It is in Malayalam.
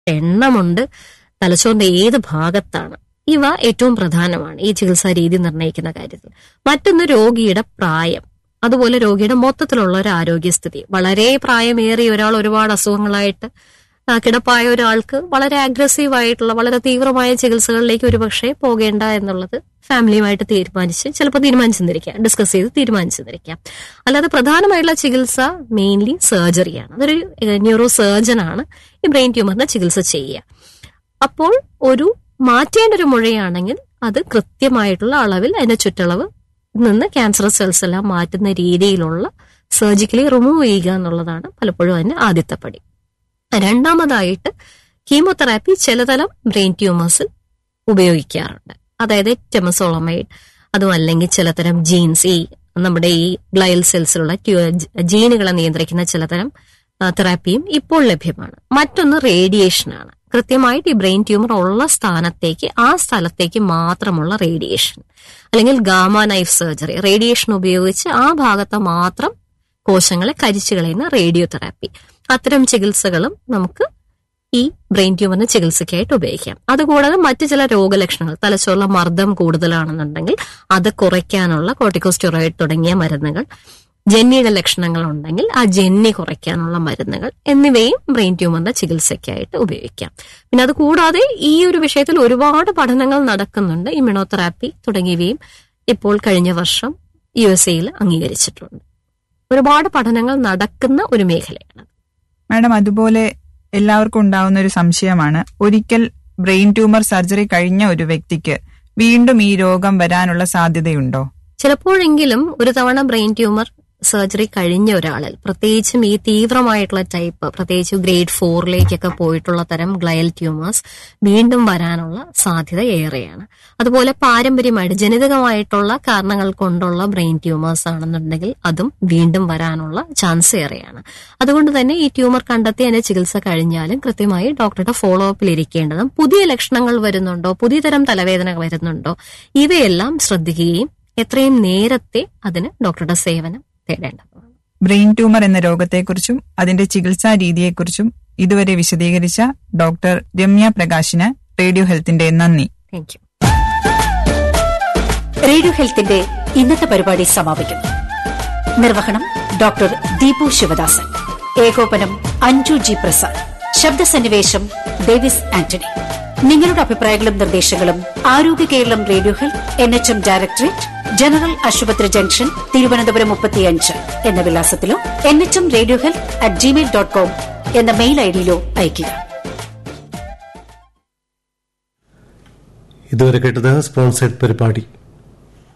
എണ്ണമുണ്ട് തലച്ചോറിന്റെ ഏത് ഭാഗത്താണ് ഇവ ഏറ്റവും പ്രധാനമാണ് ഈ ചികിത്സാ രീതി നിർണ്ണയിക്കുന്ന കാര്യത്തിൽ മറ്റൊന്ന് രോഗിയുടെ പ്രായം അതുപോലെ രോഗിയുടെ മൊത്തത്തിലുള്ള ഒരു ആരോഗ്യസ്ഥിതി വളരെ പ്രായമേറിയ ഒരാൾ ഒരുപാട് അസുഖങ്ങളായിട്ട് ആ, കിടപ്പായ ഒരാൾക്ക് വളരെ അഗ്രസീവ് ആയിട്ടുള്ള വളരെ തീവ്രമായ ചികിത്സകളിലേക്ക് ഒരുപക്ഷെ പോകേണ്ട എന്നുള്ളത് ഫാമിലിയുമായിട്ട് തീരുമാനിച്ച് ചിലപ്പോൾ തീരുമാനിച്ചെന്നിരിക്കാം ഡിസ്കസ് ചെയ്ത് തീരുമാനിച്ചെന്നിരിക്കാം അല്ലാതെ പ്രധാനമായിട്ടുള്ള ചികിത്സ മെയിൻലി സർജറിയാണ് അതൊരു ന്യൂറോ സർജനാണ് ഈ ബ്രെയിൻ ട്യൂമറിന്റെ ചികിത്സ ചെയ്യുക അപ്പോൾ ഒരു മാറ്റേണ്ട ഒരു മുഴയാണെങ്കിൽ അത് കൃത്യമായിട്ടുള്ള അളവിൽ അതിന്റെ ചുറ്റളവ് നിന്ന് ക്യാൻസർ സെൽസ് എല്ലാം മാറ്റുന്ന രീതിയിലുള്ള സർജിക്കലി റിമൂവ് ചെയ്യുക എന്നുള്ളതാണ് പലപ്പോഴും അതിന്റെ ആദ്യത്തെ പടി രണ്ടാമതായിട്ട് കീമോതെറാപ്പി ചിലതരം ബ്രെയിൻ ട്യൂമേഴ്സിൽ ഉപയോഗിക്കാറുണ്ട് അതായത് ടെമസോളമൈഡ് അതും അല്ലെങ്കിൽ ചിലതരം ജീൻസ് ഈ നമ്മുടെ ഈ ഗ്ലയൽ സെൽസിലുള്ള ജീനുകളെ നിയന്ത്രിക്കുന്ന ചിലതരം ആ, തെറാപ്പിയും ഇപ്പോൾ ലഭ്യമാണ് മറ്റൊന്ന് റേഡിയേഷനാണ് കൃത്യമായിട്ട് ഈ ബ്രെയിൻ ട്യൂമർ ഉള്ള സ്ഥാനത്തേക്ക് ആ സ്ഥലത്തേക്ക് മാത്രമുള്ള റേഡിയേഷൻ അല്ലെങ്കിൽ ഗാമ നൈഫ് സർജറി റേഡിയേഷൻ ഉപയോഗിച്ച് ആ ഭാഗത്ത് മാത്രം കോശങ്ങളെ കരിച്ചു കളയുന്ന റേഡിയോ തെറാപ്പി അത്തരം ചികിത്സകളും നമുക്ക് ഈ ബ്രെയിൻ ട്യൂമറിന് ചികിത്സയ്ക്കായിട്ട് ഉപയോഗിക്കാം അതുകൂടാതെ മറ്റു ചില രോഗലക്ഷണങ്ങൾ തലച്ചോറിലെ മർദ്ദം കൂടുതലാണെന്നുണ്ടെങ്കിൽ അത് കുറയ്ക്കാനുള്ള കോർട്ടിക്കോസ്റ്റെറോയിഡ് തുടങ്ങിയ മരുന്നുകൾ ജന്നിയുടെ ലക്ഷണങ്ങൾ ഉണ്ടെങ്കിൽ ആ ജന്നി കുറയ്ക്കാനുള്ള മരുന്നുകൾ എന്നിവയും ബ്രെയിൻ ട്യൂമറിന്റെ ചികിത്സയ്ക്കായിട്ട് ഉപയോഗിക്കാം പിന്നെ അത് കൂടാതെ ഈ ഒരു വിഷയത്തിൽ ഒരുപാട് പഠനങ്ങൾ നടക്കുന്നുണ്ട് ഇമ്മ്യൂണോതെറാപ്പി തുടങ്ങിയവയും ഇപ്പോൾ കഴിഞ്ഞ വർഷം യു എസ് എയിൽ അംഗീകരിച്ചിട്ടുണ്ട് ഒരുപാട് പഠനങ്ങൾ നടക്കുന്ന ഒരു മേഖലയാണ് മാഡം അതുപോലെ എല്ലാവർക്കും ഉണ്ടാവുന്ന ഒരു സംശയമാണ് ഒരിക്കൽ ബ്രെയിൻ ട്യൂമർ സർജറി കഴിഞ്ഞ ഒരു വ്യക്തിക്ക് വീണ്ടും ഈ രോഗം വരാനുള്ള സാധ്യതയുണ്ടോ ചിലപ്പോഴെങ്കിലും ഒരു തവണ ബ്രെയിൻ ട്യൂമർ സർജറി കഴിഞ്ഞ ഒരാളിൽ പ്രത്യേകിച്ചും ഈ തീവ്രമായിട്ടുള്ള ടൈപ്പ് പ്രത്യേകിച്ച് ഗ്രേഡ് ഫോറിലേക്കൊക്കെ പോയിട്ടുള്ള തരം ഗ്ലയൽ ട്യൂമേഴ്സ് വീണ്ടും വരാനുള്ള സാധ്യത ഏറെയാണ് അതുപോലെ പാരമ്പര്യമായിട്ട് ജനിതകമായിട്ടുള്ള കാരണങ്ങൾ കൊണ്ടുള്ള ബ്രെയിൻ ട്യൂമേഴ്സ് ആണെന്നുണ്ടെങ്കിൽ അതും വീണ്ടും വരാനുള്ള ചാൻസ് ഏറെയാണ് അതുകൊണ്ട് തന്നെ ഈ ട്യൂമർ കണ്ടെത്തി അതിന്റെ ചികിത്സ കഴിഞ്ഞാലും കൃത്യമായി ഡോക്ടറുടെ ഫോളോ അപ്പിൽ ഇരിക്കേണ്ടതും പുതിയ ലക്ഷണങ്ങൾ വരുന്നുണ്ടോ പുതിയ തരം തലവേദന വരുന്നുണ്ടോ ഇവയെല്ലാം ശ്രദ്ധിക്കുകയും എത്രയും നേരത്തെ അതിന് ഡോക്ടറുടെ സേവനം തേടേണ്ടതാണ് ബ്രെയിൻ ട്യൂമർ എന്ന രോഗത്തെക്കുറിച്ചും അതിന്റെ ചികിത്സാ രീതിയെക്കുറിച്ചും ഇതുവരെ വിശദീകരിച്ച ഡോക്ടർ രമ്യ പ്രകാശിന് റേഡിയോ ഹെൽത്തിന്റെ നന്ദി താങ്ക് യു റേഡിയോ ഹെൽത്തിന്റെ ഇന്നത്തെ പരിപാടി സമാപിക്കുന്നു നിർവഹണം ഡോക്ടർ ദീപു ശിവദാസൻ ഏകോപനം അഞ്ജു ജി പ്രസാദ് ശബ്ദസന്നിവേശം ഡേവിസ് ആന്റണി നിങ്ങളുടെ അഭിപ്രായങ്ങളും നിർദ്ദേശങ്ങളും Arogya Keralam radio health N H M directorate general ആശുപത്രി ജംഗ്ഷൻ തിരുവനന്തപുരം മുപ്പത്തിയഞ്ച് എന്ന വിലാസത്തിലോ N H M radio health at Gmail dot com എന്ന മെയിൽ ഐഡിയിലോ അയയ്ക്കുക ഇതുവരെ കേട്ടത് സ്പോൺസേഡ് പരിപാടി